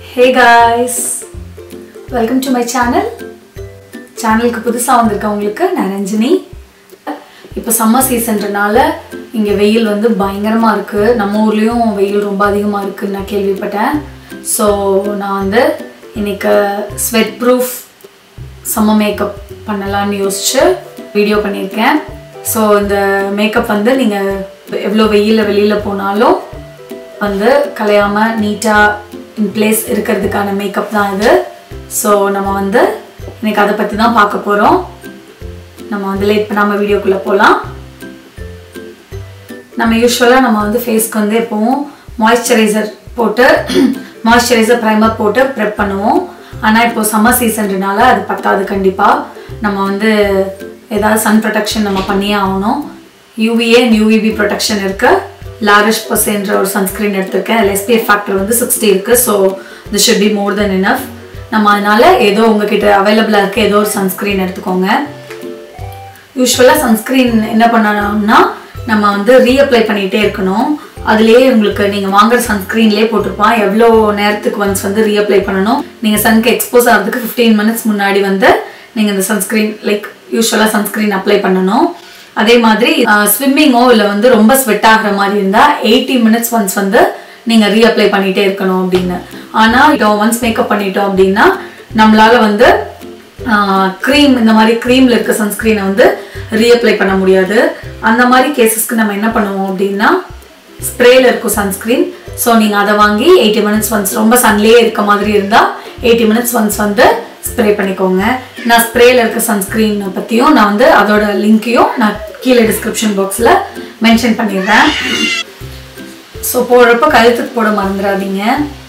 hey guys welcome to my channel சேனலுக்கு புதுசாக வந்திருக்கவங்களுக்கு நான் ரஞ்சினி இப்போ சம்மர் சீசன்றனால இங்கே வெயில் வந்து பயங்கரமாக இருக்குது நம்ம ஊர்லேயும் வெயில் ரொம்ப அதிகமாக இருக்குன்னு நான் கேள்விப்பட்டேன் ஸோ நான் வந்து இன்னைக்கு ஸ்வெட் ப்ரூஃப் சம்மர் மேக்கப் பண்ணலான்னு யோசிச்சு வீடியோ பண்ணியிருக்கேன் ஸோ இந்த மேக்கப் வந்து நீங்கள் எவ்வளோ வெயிலில் வெளியில் போனாலும் வந்து கலையாமல் நீட்டாக இன் பிளேஸ் இருக்கிறதுக்கான மேக்கப் தான் இது ஸோ நம்ம வந்து இன்னைக்கு அதை பற்றி தான் பார்க்க போகிறோம் நம்ம வந்து லேட் பண்ணாமல் வீடியோக்குள்ளே போகலாம் நம்ம யூஸ்வலாக நம்ம வந்து ஃபேஸ்க்கு வந்து எப்போவும் மாய்ஸ்சரைசர் போட்டு மாய்ஸ்சரைசர் ப்ரைமர் போட்டு ப்ரெப் பண்ணுவோம் ஆனால் இப்போ சம்மர் சீசன்றனால அது பத்தாது கண்டிப்பாக நம்ம வந்து ஏதாவது சன் ப்ரொடெக்ஷன் நம்ம பண்ணியே ஆகணும் யூவிஏ அண்ட் யூவிபி ப்ரொடெக்ஷன் இருக்கு லாரிஷ் பர்சன்ற ஒரு சன்ஸ்க்ரீன் எடுத்திருக்கேன் அதில் எஸ்பிஎஃப் ஃபேக்டர் வந்து சிக்ஸ்டி இருக்கு so this should be more than enough நம்ம அதனால ஏதோ உங்ககிட்ட அவைலபிளாக இருக்க ஏதோ ஒரு சன்ஸ்க்ரீன் எடுத்துக்கோங்க யூஸ்வலாக சன்ஸ்க்ரீன் என்ன பண்ணணும்னா நம்ம வந்து ரீஅப்ளை பண்ணிகிட்டே இருக்கணும் அதுலேயே உங்களுக்கு நீங்கள் வாங்குற சன்ஸ்க்ரீன்லேயே போட்டிருப்பான் எவ்வளோ நேரத்துக்கு ஒன்ஸ் வந்து ரீஅப்ளை பண்ணணும் நீங்கள் சனுக்கு எக்ஸ்போஸ் ஆகிறதுக்கு ஃபிஃப்டீன் மினிட்ஸ் முன்னாடி வந்து நீங்கள் இந்த சன்ஸ்க்ரீன் லைக் யூஸ்வலாக சன்ஸ்க்ரீன் அப்ளை பண்ணணும் அதே மாதிரி ஸ்விம்மிங்கோ இல்லை வந்து ரொம்ப ஸ்வெட் ஆகிற மாதிரி இருந்தால் எயிட்டி மினிட்ஸ் ஒன்ஸ் வந்து நீங்கள் ரீஅப்ளை பண்ணிகிட்டே இருக்கணும் அப்படின்னு ஆனால் இப்போ ஒன்ஸ் மேக்கப் பண்ணிட்டோம் அப்படின்னா நம்மளால வந்து க்ரீம் இந்த மாதிரி க்ரீமில் இருக்க சன்ஸ்க்ரீனை வந்து ரீஅப்ளை பண்ண முடியாது அந்த மாதிரி கேசஸ்க்கு நம்ம என்ன பண்ணுவோம் அப்படின்னா ஸ்ப்ரேல இருக்கும் சன்ஸ்க்ரீன் ஸோ நீங்கள் அதை வாங்கி எயிட்டி மினிட்ஸ் ஒன்ஸ் ரொம்ப சன்லேயே இருக்க மாதிரி இருந்தால் எயிட்டி மினிட்ஸ் ஒன்ஸ் வந்து ஸ்ப்ரே பண்ணிக்கோங்க நான் ஸ்ப்ரேல இருக்க சன்ஸ்க்ரீன் பற்றியும் நான் வந்து அதோட லிங்க்கையும் நான் கீழே டிஸ்கிரிப்ஷன் பாக்ஸில் மென்ஷன் பண்ணிடுறேன் ஸோ போடுறப்ப கழுத்துக்கு போட மறந்துடாதீங்க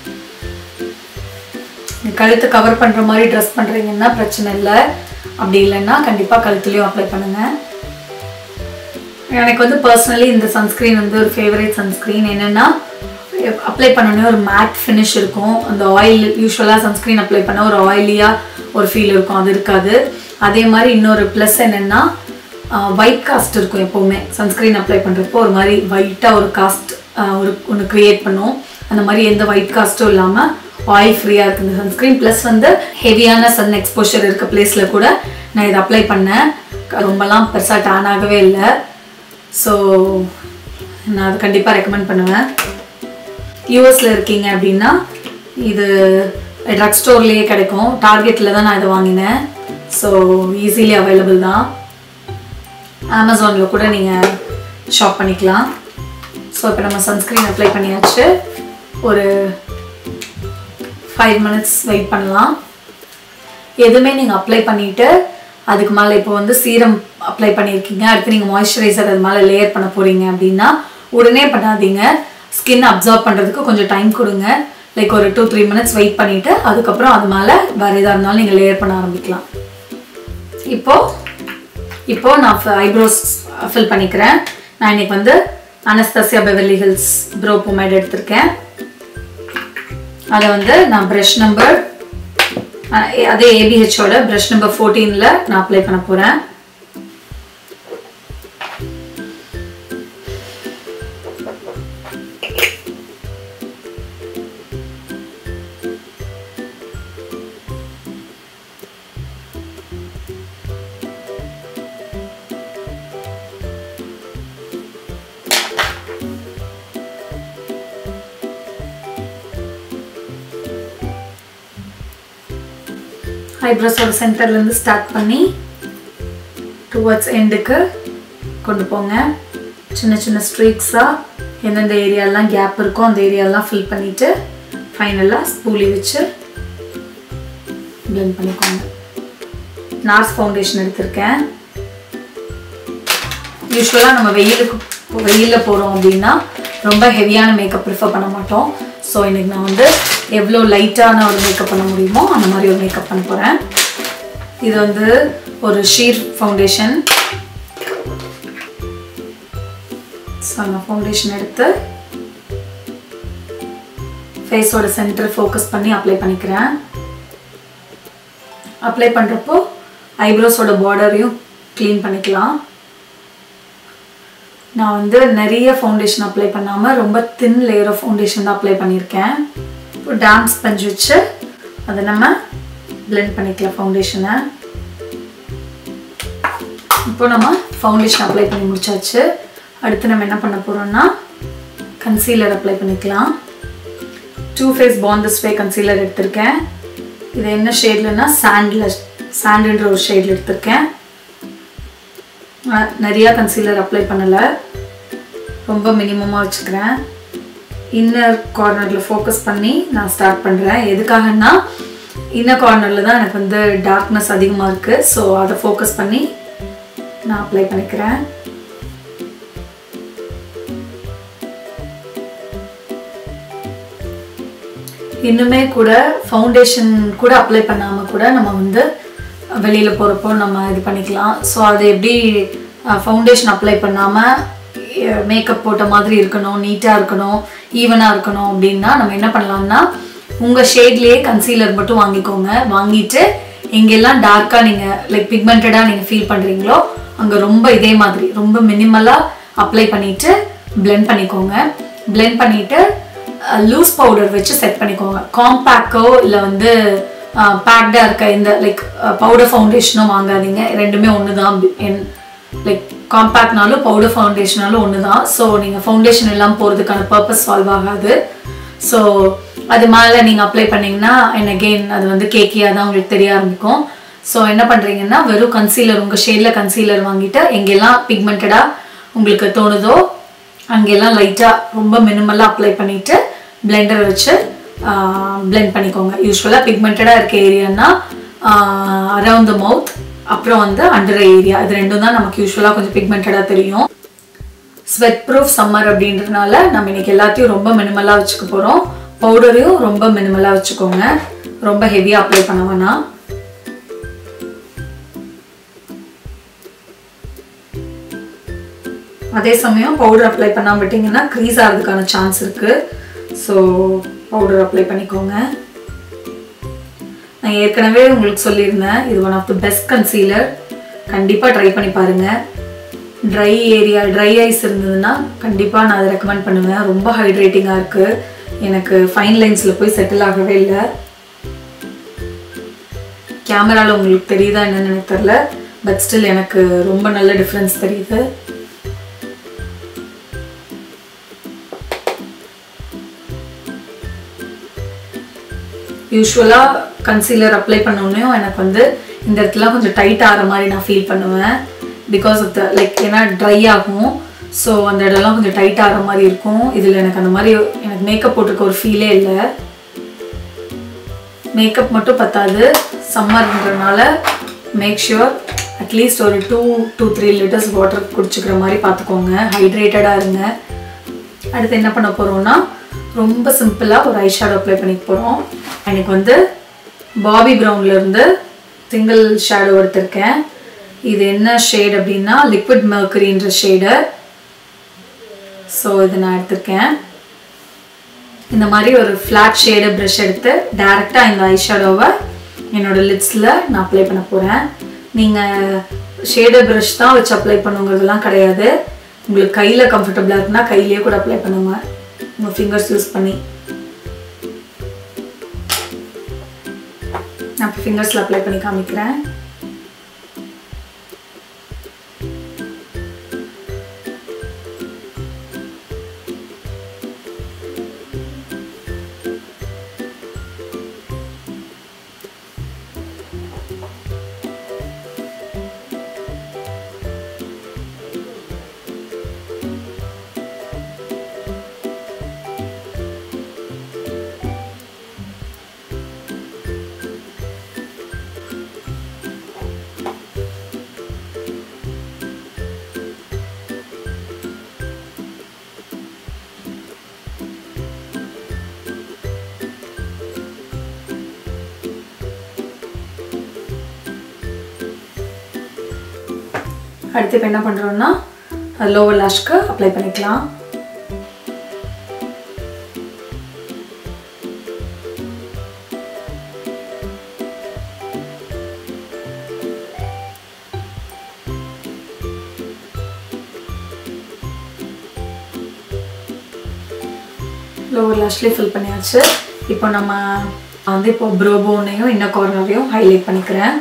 கழுத்தை கவர் பண்ணுற மாதிரி ட்ரெஸ் பண்ணுறீங்கன்னா பிரச்சனை இல்லை அப்படி இல்லைன்னா கண்டிப்பாக கழுத்துலேயும் அப்ளை பண்ணுங்கள் எனக்கு வந்து பர்சனலி இந்த சன்ஸ்க்ரீன் வந்து ஒரு ஃபேவரட் சன்ஸ்க்ரீன் என்னென்னா அப்ளை பண்ணோன்னே ஒரு மேட் ஃபினிஷ் இருக்கும் அந்த ஆயில் யூஸ்வலாக சன்ஸ்க்ரீன் அப்ளை பண்ண ஒரு ஆயிலியாக ஒரு ஃபீல் இருக்கும் அது இருக்காது அதே மாதிரி இன்னொரு ப்ளஸ் என்னென்னா ஒயிட் காஸ்ட் இருக்கும் எப்போவுமே சன்ஸ்க்ரீன் அப்ளை பண்ணுறப்போ ஒரு மாதிரி ஒயிட்டாக ஒரு காஸ்ட் ஒரு ஒன்று க்ரியேட் பண்ணும் அந்த மாதிரி எந்த ஒயிட் காஸ்ட்டும் இல்லாமல் ஆயில் ஃப்ரீயாக இருக்குது இந்த சன்ஸ்க்ரீன் ப்ளஸ் வந்து ஹெவியான சன் எக்ஸ்போஷர் இருக்க பிளேஸில் கூட நான் இதை அப்ளை பண்ணேன் ரொம்பலாம் பெருசாக டேன் ஆகவே இல்லை ஸோ நான் அதை கண்டிப்பாக ரெக்கமெண்ட் பண்ணுவேன் யூஎஸில் இருக்கீங்க அப்படின்னா இது ட்ரக் ஸ்டோர்லேயே கிடைக்கும் டார்கெட்டில் தான் நான் இதை வாங்கினேன் ஸோ ஈஸிலி அவைலபிள் தான் அமேசானில் கூட நீங்கள் ஷாப் பண்ணிக்கலாம் ஸோ இப்போ நம்ம சன்ஸ்க்ரீன் அப்ளை பண்ணியாச்சு ஒரு ஃபைவ் மினிட்ஸ் வெயிட் பண்ணலாம் எதுவுமே நீங்கள் அப்ளை பண்ணிவிட்டு அதுக்கு மேலே இப்போ வந்து சீரம் அப்ளை பண்ணியிருக்கீங்க அடுத்து நீங்கள் மாய்ஸ்சரைசர் அது மேலே லேயர் பண்ண போகிறீங்க அப்படின்னா உடனே பண்ணாதீங்க ஸ்கின் அப்சர்வ் பண்ணுறதுக்கு கொஞ்சம் டைம் கொடுங்க லைக் ஒரு டூ த்ரீ மினிட்ஸ் வெயிட் பண்ணிவிட்டு அதுக்கப்புறம் அது மேலே வேறு எதாக இருந்தாலும் நீங்கள் லேயர் பண்ண ஆரம்பிக்கலாம் இப்போது இப்போது நான் ஐப்ரோஸ் ஃபில் பண்ணிக்கிறேன் நான் இன்னைக்கு வந்து Anastasia Beverly Hills brow pomade எடுத்திருக்கேன் அதை வந்து நான் ப்ரஷ் நம்பர் அதே ஏபிஹெச்சோட ப்ரஷ் நம்பர் ஃபோர்டீனில் நான் அப்ளை பண்ண போகிறேன் ஐப்ரோஸோட சென்டர்லேருந்து ஸ்டார்ட் பண்ணி டுவர்ட்ஸ் எண்டுக்கு கொண்டு போங்க சின்ன சின்ன ஸ்ட்ரீக்ஸாக எந்தெந்த ஏரியாலாம் கேப் இருக்கோ அந்த ஏரியாலாம் ஃபில் பண்ணிவிட்டு ஃபைனலாக ஸ்பூலி வச்சு பிளெண்ட் பண்ணிக்கோங்க நார்ஸ் ஃபவுண்டேஷன் எடுத்திருக்கேன் யூஸ்வலாக நம்ம வெயிலுக்கு வெயிலில் போகிறோம் அப்படின்னா ரொம்ப ஹெவியான மேக்கப் ப்ரிஃபர் பண்ண மாட்டோம் ஸோ இன்றைக்கி நான் வந்து எவ்வளோ லைட்டான ஒரு மேக்கப் பண்ண முடியுமோ அந்த மாதிரி ஒரு மேக்கப் பண்ண போகிறேன் இது வந்து ஒரு ஷீர் ஃபவுண்டேஷன் ஸோ நான் ஃபவுண்டேஷன் எடுத்து ஃபேஸோட சென்டர் ஃபோக்கஸ் பண்ணி அப்ளை பண்ணிக்கிறேன் அப்ளை பண்ணுறப்போ ஐப்ரோஸோட பார்டரையும் க்ளீன் பண்ணிக்கலாம் நான் வந்து நிறைய ஃபவுண்டேஷன் அப்ளை பண்ணாமல் ரொம்ப தின் லேயர் ஆஃப் ஃபவுண்டேஷன் தான் அப்ளை பண்ணியிருக்கேன் இப்போ டான்ஸ் ஸ்பஞ்ச் வச்சு அதை நம்ம blend பண்ணிக்கலாம் ஃபவுண்டேஷனை இப்போ நம்ம ஃபவுண்டேஷன் அப்ளை பண்ணி முடிச்சாச்சு அடுத்து நம்ம என்ன பண்ண போகிறோம்னா கன்சீலர் அப்ளை பண்ணிக்கலாம் டூ ஃபேஸ் பாண்ட் திஸ் வே கன்சீலர் எடுத்திருக்கேன் இது என்ன ஷேட்லன்னா சாண்டில் சாண்டுன்ற ஒரு ஷேடில் எடுத்திருக்கேன் அஹ் நிறையா கன்சீலர் அப்ளை பண்ணலை ரொம்ப மினிமமாக வச்சுக்கிறேன் இன்னர் கார்னரில் ஃபோக்கஸ் பண்ணி நான் ஸ்டார்ட் பண்ணுறேன் எதுக்காகன்னா இன்னர் கார்னரில் தான் எனக்கு வந்து டார்க்னஸ் அதிகமாக இருக்குது ஸோ அதை ஃபோக்கஸ் பண்ணி நான் அப்ளை பண்ணிக்கிறேன் இன்னுமே கூட ஃபவுண்டேஷன் கூட அப்ளை பண்ணாமல் கூட நம்ம வந்து வெளியில் போகிறப்போ நம்ம இது பண்ணிக்கலாம் ஸோ அது எப்படி ஃபவுண்டேஷன் அப்ளை பண்ணாமல் மேக்கப் போட்ட மாதிரி இருக்கணும் நீட்டாக இருக்கணும் ஈவனாக இருக்கணும் அப்படின்னா நம்ம என்ன பண்ணலாம்னா உங்கள் ஷேட்லேயே கன்சீலர் மட்டும் வாங்கிக்கோங்க வாங்கிட்டு எங்கெல்லாம் டார்க்காக நீங்கள் லைக் பிக்மெண்டடாக நீங்கள் ஃபீல் பண்ணுறீங்களோ அங்கே ரொம்ப இதே மாதிரி ரொம்ப மினிமலாக அப்ளை பண்ணிவிட்டு blend பண்ணிக்கோங்க blend பண்ணிவிட்டு லூஸ் பவுடர் வச்சு செட் பண்ணிக்கோங்க காம்பேக்கோ இல்லை வந்து பேக்டாக இருக்க இந்த லைக் பவுடர் ஃபவுண்டேஷனும் வாங்காதீங்க ரெண்டுமே ஒன்று தான் லைக் காம்பேக்ட்னாலும் பவுடர் ஃபவுண்டேஷனாலும் ஒன்று தான் ஸோ நீங்கள் ஃபவுண்டேஷன் எல்லாம் போகிறதுக்கான பர்பஸ் சால்வ் ஆகாது ஸோ அது மேலே நீங்கள் அப்ளை பண்ணீங்கன்னா அண்ட் அகெயின் அது வந்து கேக்கியாக தான் உங்களுக்கு தெரிய ஆரம்பிக்கும் ஸோ என்ன பண்ணுறீங்கன்னா வெறும் கன்சீலர் உங்கள் ஷேடில் கன்சீலர் வாங்கிட்டு எங்கெல்லாம் பிக்மெண்டடாக உங்களுக்கு தோணுதோ அங்கெல்லாம் லைட்டாக ரொம்ப மினிமலாக அப்ளை பண்ணிவிட்டு பிளெண்டர் வச்சு blend பண்ணிக்கோங்க யூஸ்வலாக பிக்மெண்டடாக இருக்க ஏரியானா அரவுண்ட் த மவுத் அப்புறம் வந்து அண்டர் ஏரியா இது ரெண்டும் தான் நமக்கு யூஸ்வலாக கொஞ்சம் பிக்மெண்டடாக தெரியும் ஸ்வெட் ப்ரூஃப் சம்மர் அப்படின்றதுனால நம்ம இன்னைக்கு எல்லாத்தையும் ரொம்ப மினிமலாக வச்சுக்க போகிறோம் பவுடரையும் ரொம்ப மினிமலாக வச்சுக்கோங்க ரொம்ப ஹெவியாக அப்ளை பண்ண வேணாம் அதே சமயம் பவுடர் அப்ளை பண்ணாம விட்டிங்கன்னா க்ரீஸ் ஆகிறதுக்கான சான்ஸ் இருக்குது ஸோ பவுடர் அப்ளை பண்ணிக்கோங்க நான் ஏற்கனவே உங்களுக்கு சொல்லியிருந்தேன் இது one of the best concealer கண்டிப்பாக ட்ரை பண்ணி பாருங்கள் ட்ரை ஏரியா ட்ரை ஐஸ் இருந்ததுன்னா கண்டிப்பாக நான் அதை ரெக்கமெண்ட் பண்ணுவேன் ரொம்ப ஹைட்ரேட்டிங்காக இருக்குது எனக்கு ஃபைன் லைன்ஸில் போய் செட்டில் ஆகவே இல்லை கேமராவில் உங்களுக்கு தெரியுதா என்னன்னு எனக்கு தெரில பட் ஸ்டில் எனக்கு ரொம்ப நல்ல டிஃப்ரென்ஸ் தெரியுது யூஸ்வலாக கன்சீலர் அப்ளை பண்ணோடனே எனக்கு வந்து இந்த இடத்துல கொஞ்சம் டைட் ஆகிற மாதிரி நான் ஃபீல் பண்ணுவேன் பிகாஸ் ஆஃப் த லைக் ஏன்னா ட்ரை ஆகும் ஸோ அந்த இடம்லாம் கொஞ்சம் டைட் ஆகிற மாதிரி இருக்கும் இதில் எனக்கு அந்த மாதிரி எனக்கு மேக்கப் போட்டிருக்க ஒரு ஃபீலே இல்லை மேக்கப் மட்டும் பத்தாது சம்மர்ன்றனால மேக் ஷுர் அட்லீஸ்ட் ஒரு two two three litres water குடிச்சிக்கிற மாதிரி பார்த்துக்கோங்க ஹைட்ரேட்டடாக இருங்க அடுத்து என்ன பண்ண போகிறோம்னா ரொம்ப சிம்பிளாக ஒரு ஐ ஷேடோ அப்ளை பண்ணிக்க போகிறோம் எனக்கு வந்து பாபி ப்ரௌன்லேருந்து சிங்கிள் ஷேடோ எடுத்திருக்கேன் இது என்ன ஷேட் அப்படின்னா லிக்விட் மெர்க்கரின்ற ஷேடு ஸோ இது நான் எடுத்திருக்கேன் இந்த மாதிரி ஒரு ஃப்ளாட் ஷேடு ப்ரஷ் எடுத்து டேரெக்டாக இந்த ஐ ஷேடோவை என்னோட லிட்ஸில் நான் அப்ளை பண்ண போகிறேன் நீங்கள் ஷேடு ப்ரஷ் தான் வச்சு அப்ளை பண்ணுங்கிறதுலாம் கிடையாது உங்களுக்கு கையில் கம்ஃபர்டபுளாக இருக்குன்னா கையிலேயே கூட அப்ளை பண்ணுங்க உங்கள் ஃபிங்கர்ஸ் யூஸ் பண்ணி நான் இப்போ ஃபிங்கர்ஸில் அப்ளை பண்ணி காமிக்கிறேன் அடுத்து இப்போ என்ன பண்ணுறோம்னா லோவர் லாஷ்க்கு அப்ளை பண்ணிக்கலாம் லோவர் லாஷ்லேயே ஃபில் பண்ணியாச்சு இப்போ நம்ம வந்து இப்போ ப்ரோபோனையும் இன்னும் கார்னரையும் ஹைலைட் பண்ணிக்கிறேன்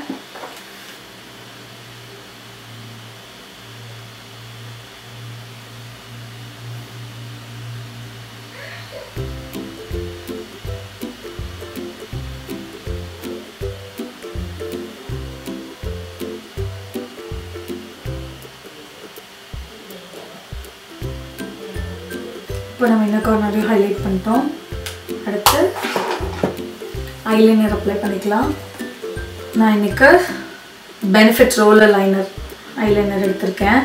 இப்போ நம்ம இன்னும் கார்னரையும் ஹைலைட் பண்ணிட்டோம் அடுத்து ஐலைனர் அப்ளை பண்ணிக்கலாம் நான் இன்னைக்கு பெனிஃபிட் ரோலர் லைனர் ஐலைனர் எடுத்திருக்கேன்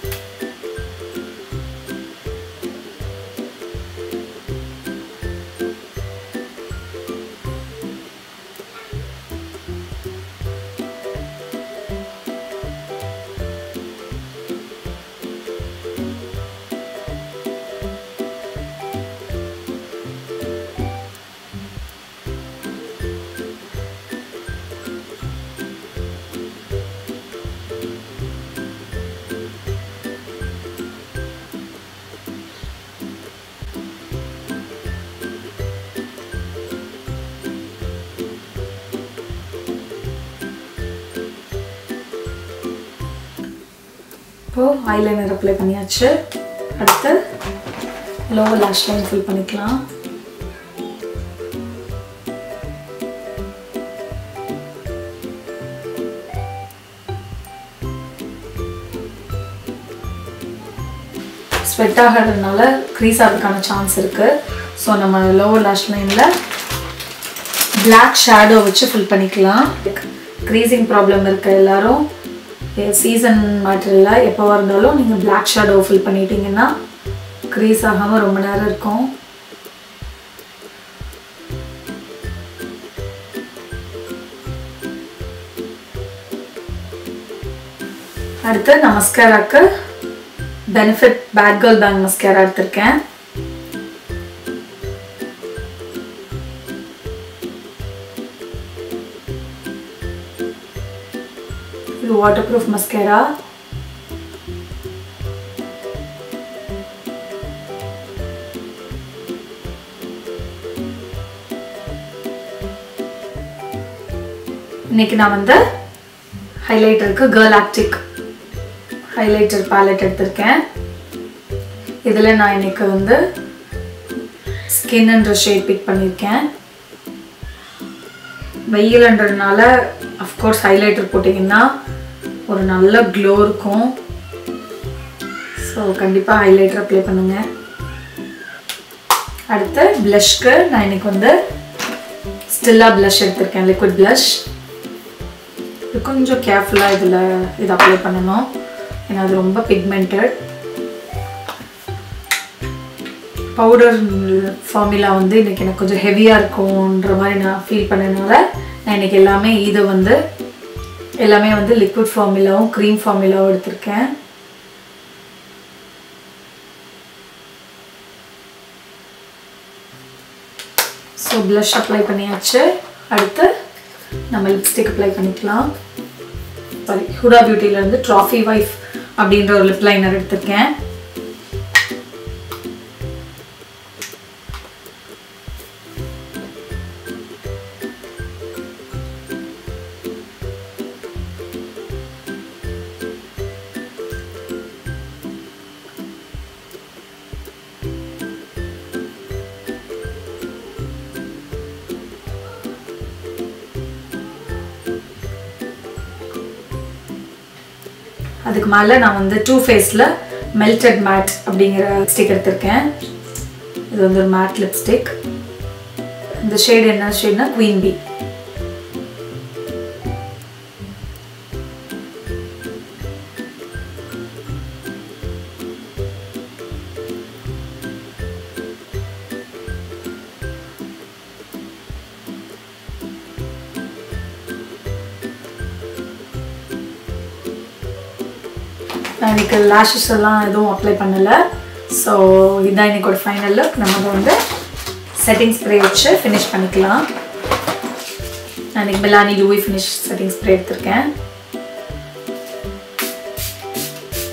இப்போது ஐலைனர் அப்ளை பண்ணியாச்சு அடுத்து லோவர் லாஷ் லைன் ஃபில் பண்ணிக்கலாம் ஸ்வெட் ஆகிறதுனால க்ரீஸ் ஆகிறதுக்கான சான்ஸ் இருக்குது ஸோ நம்ம லோவர் லாஷ் லைனில் பிளாக் ஷேடோ வச்சு ஃபில் பண்ணிக்கலாம் க்ரீசிங் ப்ராப்ளம் இருக்க எல்லாரும் சீசன் மேட்டரில் எப்போ இருந்தாலும் நீங்கள் பிளாக் ஷேடோ ஃபில் பண்ணிட்டீங்கன்னா க்ரீஸ் ஆகாமல் ரொம்ப நேரம் இருக்கும் அடுத்து நான் மஸ்காராக்கு Benefit bad gal bang mascara எடுத்திருக்கேன் இது வாட்டர் ப்ரூஃப் மஸ்காரா இன்னைக்கு நான் வந்து ஹைலைட்டருக்கு கேர்ள் ஆக்டிக் ஹைலைட்டர் பேலட் எடுத்திருக்கேன் இதில் நான் இன்னைக்கு வந்து ஸ்கின்ன்ற ஷேட் பிக் பண்ணியிருக்கேன் வெயில்ன்றதுனால அஃப்கோர்ஸ் ஹைலைட்டர் போட்டிங்கன்னா ஒரு நல்ல க்ளோ இருக்கும் ஸோ கண்டிப்பாக ஹைலைட்டர் அப்ளை பண்ணுங்கள் அடுத்து ப்ளஷ்க்கு நான் இன்னைக்கு வந்து ஸ்டில்லா ப்ளஷ் எடுத்திருக்கேன் லிக்விட் ப்ளஷ் இது கொஞ்சம் கேர்ஃபுல்லாக இதில் இது அப்ளை பண்ணணும் ஏன்னா அது ரொம்ப பிக்மெண்டட் பவுடர் ஃபார்முலா வந்து இன்றைக்கி எனக்கு கொஞ்சம் ஹெவியாக இருக்கும்ன்ற மாதிரி நான் ஃபீல் பண்ணனால நான் இன்றைக்கி எல்லாமே இதை வந்து எல்லாமே வந்து லிக்விட் ஃபார்முலாவும் க்ரீம் ஃபார்முலாவும் எடுத்திருக்கேன் ஸோ ப்ளஷ் அப்ளை பண்ணியாச்சு அடுத்து நம்ம லிப்ஸ்டிக் அப்ளை பண்ணிக்கலாம் சாரி ஹுடா பியூட்டிலேருந்து ட்ராஃபி வைஃப் அப்படின்ற ஒரு லிப் லைனர் எடுத்திருக்கேன் அதுக்கு மேலே நான் வந்து டூ ஃபேஸில் மெல்டட் மேட் அப்படிங்கிற ஸ்டிக் எடுத்திருக்கேன் இது வந்து ஒரு மேட் லிப்ஸ்டிக் இந்த ஷேட் என்ன ஷேட்னா குவீன் பி நான் இன்னைக்கு லேஷஸ் எல்லாம் எதுவும் அப்ளை பண்ணலை ஸோ இதான் இன்னைக்கோட ஃபைனல் லுக் நம்ம அதை வந்து செட்டிங் ஸ்ப்ரே வச்சு ஃபினிஷ் பண்ணிக்கலாம் நான் இன்னைக்கு மிலானி லூவி ஃபினிஷ் செட்டிங் ஸ்ப்ரே எடுத்திருக்கேன்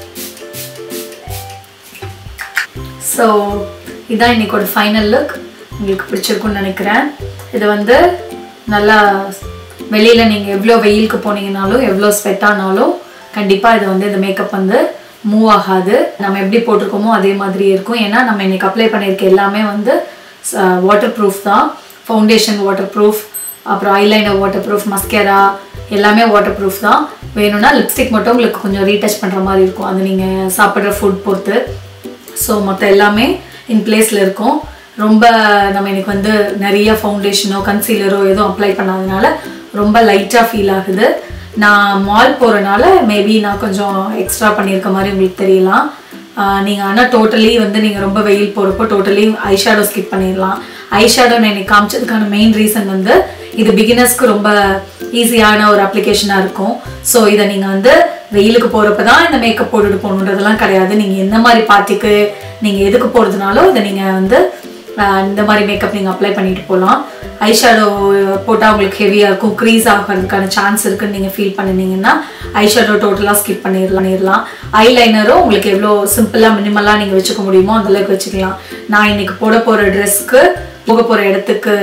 ஸோ இதான் இன்னைக்கோட ஃபைனல் லுக் உங்களுக்கு பிடிச்சிருக்கும்னு நினைக்கிறேன் இது வந்து நல்லா வெளியில் நீங்கள் எவ்வளோ வெயிலுக்கு போனீங்கனாலும் எவ்வளோ ஸ்வெட் ஆனாலும் கண்டிப்பாக இது வந்து இந்த மேக்கப் வந்து மூவ் ஆகாது நம்ம எப்படி போட்டிருக்கோமோ அதே மாதிரி இருக்கும் ஏன்னா நம்ம இன்னைக்கு அப்ளை பண்ணியிருக்க எல்லாமே வந்து வாட்டர் ப்ரூஃப் தான் ஃபவுண்டேஷன் வாட்டர் ப்ரூஃப் அப்புறம் ஐலைனர் வாட்டர் ப்ரூஃப் மஸ்கேரா எல்லாமே வாட்டர் ப்ரூஃப் தான் வேணும்னா லிப்ஸ்டிக் மட்டும் உங்களுக்கு கொஞ்சம் ரீடச் பண்ணுற மாதிரி இருக்கும் அது நீங்கள் சாப்பிட்ற ஃபுட் பொறுத்து ஸோ மொத்த எல்லாமே இன் பிளேஸில் இருக்கும் ரொம்ப நம்ம இன்னைக்கு வந்து நிறைய ஃபவுண்டேஷனோ கன்சீலரோ எதுவும் அப்ளை பண்ணாதனால ரொம்ப லைட்டாக ஃபீல் ஆகுது நான் மால் போகிறனால மேபி நான் கொஞ்சம் எக்ஸ்ட்ரா பண்ணியிருக்க மாதிரி உங்களுக்கு தெரியலாம் நீங்கள் ஆனால் டோட்டலி வந்து நீங்கள் ரொம்ப வெயில் போகிறப்போ டோட்டலி ஐஷேடோ ஸ்கிப் பண்ணிடலாம் ஐஷேடோ நான் இன்னைக்கு காமிச்சதுக்கான மெயின் ரீசன் வந்து இது பிகினர்ஸ்க்கு ரொம்ப ஈஸியான ஒரு அப்ளிகேஷனாக இருக்கும் ஸோ இதை நீங்கள் வந்து வெயிலுக்கு போகிறப்ப தான் இந்த மேக்கப் போட்டுட்டு போகணுன்றதெல்லாம் கிடையாது நீங்கள் எந்த மாதிரி பார்ட்டிக்கு நீங்கள் எதுக்கு போகிறதுனாலும் இதை நீங்கள் வந்து ஆஹ், இந்த மாதிரி மேக்கப் நீங்கள் அப்ளை பண்ணிட்டு போகலாம் ஐஷேடோ போட்டால் உங்களுக்கு ஹெவியாக இருக்கும் க்ரீஸ் ஆகிறதுக்கான சான்ஸ் இருக்குன்னு நீங்கள் ஃபீல் பண்ணினீங்கன்னா ஐஷேடோ டோட்டலாக ஸ்கிப் பண்ணிடலாம் பண்ணிடலாம் ஐலைனரும் உங்களுக்கு எவ்வளோ சிம்பிளாக மினிமலாக நீங்கள் வச்சுக்க முடியுமோ அந்த அளவுக்கு வச்சுக்கலாம் நான் இன்னைக்கு போட போகிற ட்ரெஸ்க்கு போக போகிற இடத்துக்கு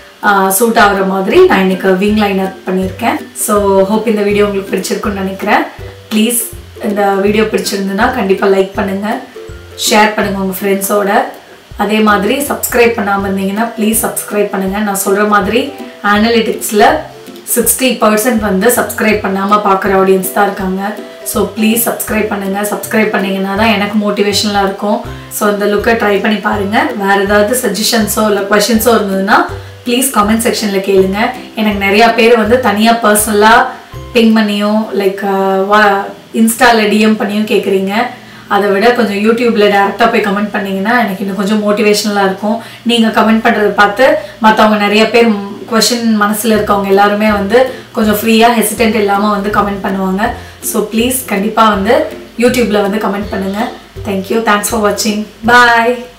சூட் ஆகுற மாதிரி நான் இன்னைக்கு விங் லைனர் பண்ணியிருக்கேன் ஸோ ஹோப் இந்த வீடியோ உங்களுக்கு பிடிச்சிருக்குன்னு நினைக்கிறேன் ப்ளீஸ் இந்த வீடியோ பிடிச்சிருந்துன்னா கண்டிப்பாக லைக் பண்ணுங்கள் ஷேர் பண்ணுங்கள் உங்கள் ஃப்ரெண்ட்ஸோட அதே மாதிரி சப்ஸ்கிரைப் பண்ணாமல் இருந்தீங்கன்னா ப்ளீஸ் சப்ஸ்கிரைப் பண்ணுங்கள் நான் சொல்கிற மாதிரி அனலிட்டிக்ஸில் சிக்ஸ்டி பர்சன்ட் வந்து சப்ஸ்கிரைப் பண்ணாமல் பார்க்குற ஆடியன்ஸ் தான் இருக்காங்க ஸோ ப்ளீஸ் சப்ஸ்கிரைப் பண்ணுங்கள் சப்ஸ்கிரைப் பண்ணிங்கன்னா தான் எனக்கு மோட்டிவேஷனலாக இருக்கும் ஸோ இந்த லுக்கை ட்ரை பண்ணி பாருங்கள் வேறு ஏதாவது சஜஷன்ஸோ இல்லை கொஷின்ஸோ இருந்ததுன்னா ப்ளீஸ் கமெண்ட் செக்ஷனில் கேளுங்க எனக்கு நிறையா பேர் வந்து தனியாக பர்சனலாக பிங் பண்ணியும் லைக் வா இன்ஸ்டாவில் டிஎம் பண்ணியும் கேட்குறீங்க அதை விட கொஞ்சம் யூடியூப்பில் டேரெக்டாக போய் கமெண்ட் பண்ணீங்கன்னா எனக்கு இன்னும் கொஞ்சம் மோட்டிவேஷனலாக இருக்கும் நீங்கள் கமெண்ட் பண்ணுறதை பார்த்து மற்றவங்க நிறைய பேர் கொஷின் மனசில் இருக்கவங்க எல்லாருமே வந்து கொஞ்சம் ஃப்ரீயாக ஹெசிடென்ட் இல்லாமல் வந்து கமெண்ட் பண்ணுவாங்க ஸோ ப்ளீஸ் கண்டிப்பாக வந்து யூடியூப்பில் வந்து கமெண்ட் பண்ணுங்கள் தேங்க்யூ தேங்க்ஸ் ஃபார் வாட்சிங் பாய்